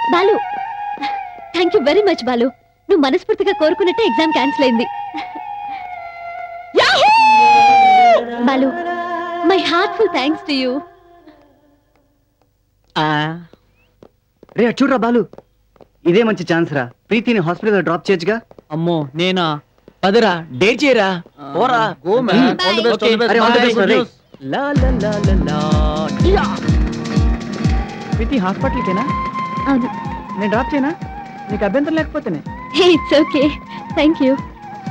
Balu thank you very much Balu నువ్వు మనస్ఫూర్తిగా కోరుకున్నట్టే ఎగ్జామ్ క్యాన్సిల్ అయింది Balu my heartful thanks to you రే అటు చూడరా బాలు ఇదే మంచి ఛాన్స్ రా ప్రీతిని హాస్పిటల్ డ్రాప్ చేయొచ్చుగా అమ్మో నేనా పదరా డేర్ చేయరా పోరా go man all the best all the అరే, all the best, బెస్ట్ రే. లా లా లా లా లా యా! ప్రీతి హాస్పిటల్కేనా అవును నేను డ్రాప్ చేయనా నీకు అభ్యంతరం లేకపోతేనే hey it's okay thank you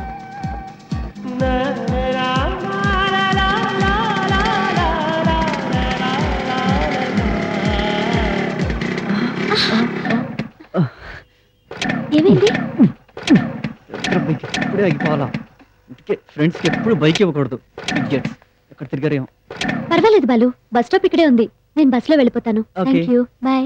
ఏమైంది ఎక్కడ బైక్ ఎప్పుడే ఆగిపోవాలా అందుకే ఫ్రెండ్స్కి ఎప్పుడు బైక్ ఇవ్వకూడదు Idiots. ఎక్కడ తిరిగారేమో పర్వాలేదు బాలు బస్ స్టాప్ ఇక్కడే ఉంది నేను బస్ లో వెళ్ళిపోతాను Okay. థ్యాంక్ యూ బాయ్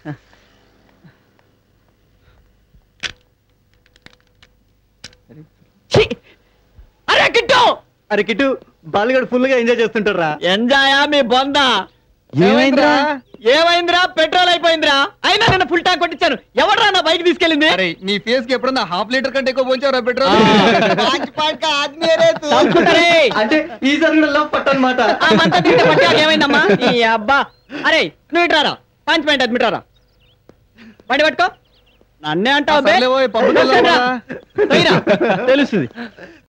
ఛీ! అరే కిట్టు అరే కిట్టు బాలుగాడు ఫుల్ గా ఎంజాయ్ చేస్తుంటారా ఎంజాయా మీ బొంద ఏమైందిరా? ఏమైందిరా పెట్రోల్ అయిపోయిందిరా అయినా నేను ఫుల్ ట్యాంక్ కొట్టించాను ఎవడరా నా బైక్ తీసుకెళ్ళింది అరే నీ ఫేస్ కి ఎప్పుడన్నా హాఫ్ లీటర్ కంటే ఎక్కువ పోంచావురా పెట్రోల్ తప్పుకుంటారే. అంటే ఈసారి కూడా లవ్ పట్టనమాట ఆ మంట తింటే పట్టాక ఏమైందమ్మా ఈ అబ్బా అరే నువ్వు ఇట్రారా పంచ్ పాయింట్ అడ్మిటారా బండి పట్టుకో నన్నే అంటావు బే. సర్లే ఓయ్, పబ్బుకి వెళ్దాం రా. పదా. పోయిరా. తెలుస్తుంది